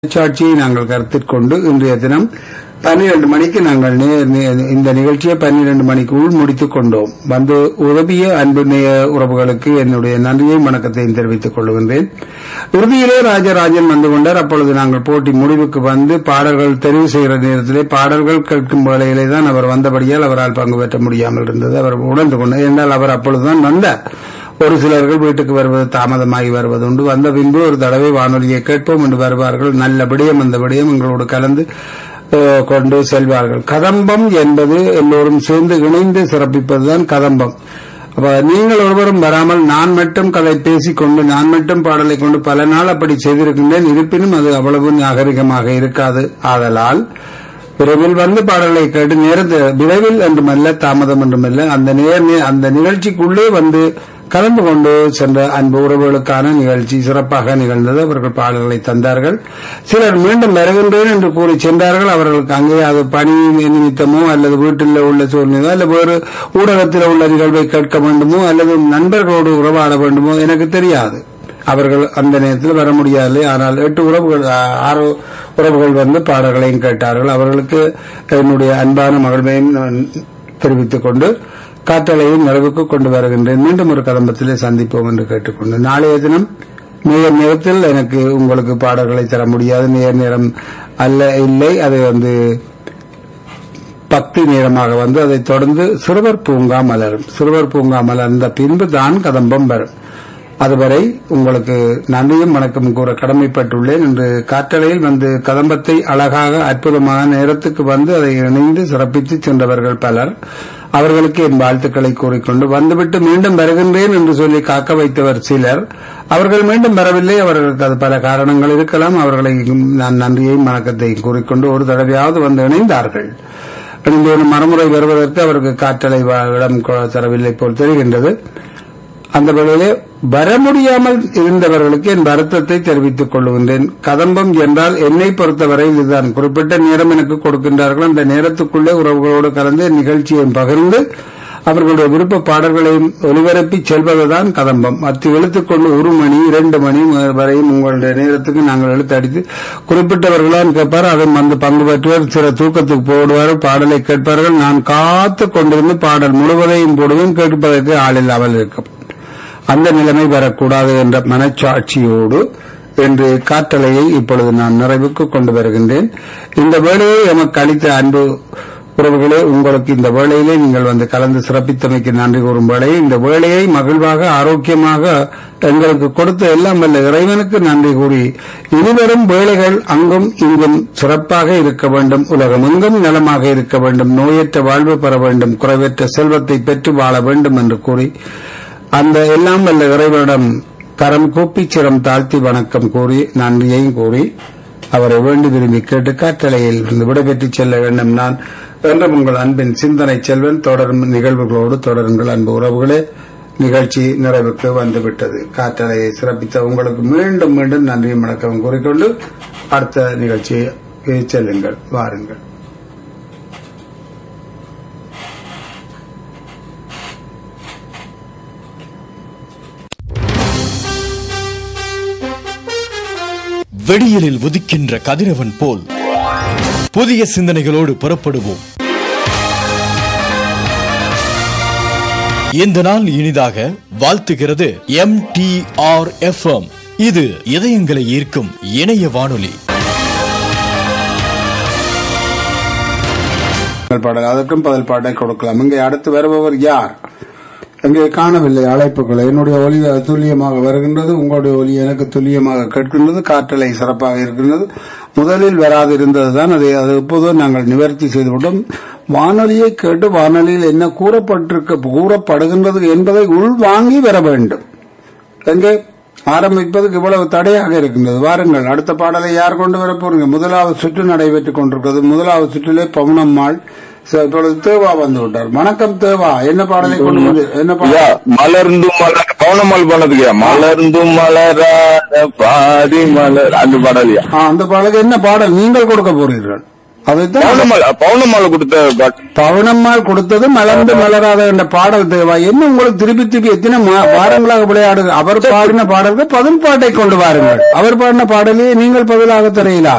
சாட்சியை நாங்கள் கருத்தில் கொண்டு இன்றைய தினம் பன்னிரண்டு மணிக்கு நாங்கள் நே- நே- இந்த நிகழ்ச்சியை பன்னிரண்டு மணிக்குள் முடித்துக் கொண்டோம் வந்து உதவிய அன்பு நேய உறவுகளுக்கு என்னுடைய நன்றியையும் வணக்கத்தையும் தெரிவித்துக் கொள்கின்றேன் இறுதியிலே ராஜராஜன் வந்து கொண்டார் அப்பொழுது நாங்கள் போட்டி முடிவுக்கு வந்து பாடல்கள் தெரிவு செய்கிற நேரத்திலே பாடல்கள் கேட்கும் வேளையிலே தான் அவர் வந்தபடியால் அவரால் பங்கு பெற்ற முடியாமல் இருந்தது அவர் உணர்ந்து கொண்டார் என்றால் அவர் அப்பொழுதுதான் வந்தார் ஒரு சிலர்கள் வீட்டுக்கு வருவது தாமதமாகி வருவது உண்டு வந்த பின்பு ஒரு தடவை வானொலியை கேட்போம் என்று வருவார்கள் நல்ல விடயம் அந்த விடயம் எங்களோடு கலந்து அஹ், கொண்டு செல்வார்கள் கதம்பம் என்பது எல்லோரும் சேர்ந்து இணைந்து சிறப்பிப்பதுதான் கதம்பம் அப்ப நீங்கள் ஒருவரும் வராமல் நான் மட்டும் கதை பேசிக்கொண்டு நான் மட்டும் பாடலை கொண்டு பல நாள் அப்படி செய்திருக்கின்றேன் இருப்பினும் அது அவ்வளவு நாகரிகமாக இருக்காது ஆதலால் விரைவில் வந்து பாடலை கேட்டு நேரத்து விரைவில் என்றுமல்ல தாமதம் என்றுமல்ல அந்த நேர் அந்த நிகழ்ச்சிக்குள்ளே வந்து கலந்து கொண்டு சென்ற அன்பு உறவுகளுக்கான நிகழ்ச்சி சிறப்பாக நிகழ்ந்தது அவர்கள் பாடல்களை தந்தார்கள் சிலர் மீண்டும் வருகின்றேன் என்று கூறி சென்றார்கள் அவர்களுக்கு அங்கே அது பணி நிமித்தமோ அல்லது வீட்டில் உள்ள சூழ்நிலை அல்லது வேறு ஊடகத்தில் உள்ள நிகழ்வை கேட்க வேண்டுமோ அல்லது நண்பர்களோடு உறவாட வேண்டுமோ எனக்கு தெரியாது அவர்கள் அந்த நேரத்தில் வர முடியாது ஆனால் எட்டு உறவுகள் ஆ- ஆறு உறவுகள் வந்து பாடல்களையும் கேட்டார்கள் அவர்களுக்கு என்னுடைய அன்பான மகிழ்வையும் நான் தெரிவித்துக் கொண்டு காற்றலையும் நிறைவுக்கு கொண்டு வருகின்றேன் மீண்டும் ஒரு கதம்பத்திலே சந்திப்போம் என்று கேட்டுக்கொண்டு நாளைய தினம் நேர் நேரத்தில் எனக்கு உங்களுக்கு பாடல்களை தர முடியாது நேர் நேரம் அல்ல இல்லை அது வந்து பக்தி நேரமாக வந்து அதைத் தொடர்ந்து சிறுவர் பூங்கா மலரும் சிறுவர் பூங்கா மலர்ந்த பின்பு தான் கதம்பம் வரும் அதுவரை உங்களுக்கு நன்றியும் வணக்கம் கூற கடமைப்பட்டுள்ளேன் என்று காற்றலையில் வந்து கதம்பத்தை அழகாக அற்புதமாக நேரத்துக்கு வந்து அதை இணைந்து சிறப்பித்து சென்றவர்கள் பலர் அவர்களுக்கு என் வாழ்த்துக்களை கூறிக்கொண்டு வந்துவிட்டு மீண்டும் வருகின்றேன் என்று சொல்லி காக்க வைத்தவர் சிலர் அவர்கள் மீண்டும் வரவில்லை அவர்களுக்கு அது பல காரணங்கள் இருக்கலாம் அவர்களை நான் நன்றியையும் வணக்கத்தையும் கூறிக்கொண்டு ஒரு தடவையாவது வந்து இணைந்தார்கள் இணைந்து மறுமுறை வருவதற்கு அவருக்கு காற்றலை வ- இடம் கொ- தரவில்லை போல் தெரிகின்றது அந்த வேளையிலே வர முடியாமல் இருந்தவர்களுக்கு என் வருத்தத்தை தெரிவித்துக் கொள்கின்றேன் கதம்பம் என்றால் என்னை பொறுத்தவரை இதுதான் குறிப்பிட்ட நேரம் எனக்கு கொடுக்கின்றார்கள் அந்த நேரத்துக்குள்ளே உறவுகளோடு கலந்து நிகழ்ச்சியை பகிர்ந்து அவர்களுடைய விருப்ப பாடல்களையும் ஒலிபரப்பி செல்வதுதான் கதம்பம் அத்து எழுத்துக்கொண்டு ஒரு மணி இரண்டு மணி வரையும் உங்களுடைய நேரத்துக்கு நாங்கள் எழுத்து அடித்து குறிப்பிட்டவர்களான் கேட்பார் அதை வந்து பங்கு பெற்றுவர் சில தூக்கத்துக்கு போடுவார் பாடலை கேட்பார்கள் நான் காத்து கொண்டிருந்து பாடல் முழுவதையும் போடுவேன் கேட்பதற்கு ஆளில்லாமல் இருக்கும் அந்த நிலைமை வரக்கூடாது என்ற மனச்சாட்சியோடு என்று காற்றலையை இப்பொழுது நான் நிறைவுக்கு கொண்டு வருகின்றேன் இந்த வேலையை எமக்கு அளித்த அன்பு உறவுகளே உங்களுக்கு இந்த வேளையிலே நீங்கள் வந்து கலந்து சிறப்பித்தமைக்கு நன்றி கூறும் வேளையை இந்த வேலையை மகிழ்வாக ஆரோக்கியமாக எங்களுக்கு கொடுத்த எல்லாம் வல்ல இறைவனுக்கு நன்றி கூறி இனிவரும் வேலைகள் அங்கும் இங்கும் சிறப்பாக இருக்க வேண்டும் உலகம் எங்கும் நலமாக இருக்க வேண்டும் நோயற்ற வாழ்வு பெற வேண்டும் குறைவற்ற செல்வத்தை பெற்று வாழ வேண்டும் என்று கூறி அந்த எல்லாம் வல்ல இறைவனிடம் கரம் கூப்பி சிரம் தாழ்த்தி வணக்கம் கூறி நன்றியையும் கூறி அவரை வேண்டி விரும்பி கேட்டு காற்றலையில் இருந்து விடைபெற்று செல்ல வேண்டும் நான் என்றும் உங்கள் அன்பின் சிந்தனை செல்வன் தொடரும் நிகழ்வுகளோடு தொடருங்கள் அன்பு உறவுகளே நிகழ்ச்சி நிறைவுக்கு வந்துவிட்டது காற்றலையை சிறப்பித்த உங்களுக்கு மீண்டும் மீண்டும் நன்றியும் வணக்கம் கூறிக்கொண்டு அடுத்த நிகழ்ச்சியை செல்லுங்கள் வாருங்கள் வெடியலில் உதிக்கின்ற கதிரவன் போல் புதிய சிந்தனைகளோடு புறப்படுவோம் இந்த நாள் இனிதாக வாழ்த்துகிறது எம் டி ஆர் எஃப் இது இதயங்களை ஈர்க்கும் இணைய வானொலி முதல் பாடல் அதற்கும் பதில் பாட்டை கொடுக்கலாம் இங்கே அடுத்து வருபவர் யார் இங்கே காணவில்லை அழைப்புகளை என்னுடைய ஒலி துல்லியமாக வருகின்றது உங்களுடைய ஒலி எனக்கு துல்லியமாக கேட்கின்றது காற்றலை சிறப்பாக இருக்கின்றது முதலில் வராது இருந்ததுதான் அதை அது இப்போதும் நாங்கள் நிவர்த்தி செய்துவிட்டோம் வானொலியை கேட்டு வானொலியில் என்ன கூறப்பட்டிருக்க கூறப்படுகின்றது என்பதை உள்வாங்கி வர வேண்டும் எங்கே ஆரம்பிப்பதற்கு இவ்வளவு தடையாக இருக்கின்றது வாருங்கள் அடுத்த பாடலை யார் கொண்டு வர போறீங்க முதலாவது சுற்று நடைபெற்றுக் கொண்டிருக்கிறது முதலாவது சுற்றிலே பவுனம்மாள் ச- இப்பொழுது தேவா வந்து விட்டார் வணக்கம் தேவா என்ன பாடலை கொண்டு வந்து என்ன ஐயா பாடல் மலர்ந்து மலர் பவுனமல் பண்ணதுக்கு மலர்ந்து மலராத பாதி மலர் அந்த பாடலையா ஆ, அந்த பாடலுக்கு என்ன பாடல் நீங்கள் கொடுக்க போறீர்கள் அதுதான் பவுனம்மாள் பவுனம்மாள் கொடுத்த பாட்டு பவுனம்மாள் கொடுத்தது மலர்ந்து மலராத என்ற பாடல் தேவா என்ன உங்களுக்கு திருப்பி திருப்பி எத்தனை மா- வாரங்களாக விளையாடு அவர் பாடின பாடல்கள் பதில் பாட்டை கொண்டு வாருங்கள் அவர் பாடின பாடலே நீங்கள் பதிலாக தெரியல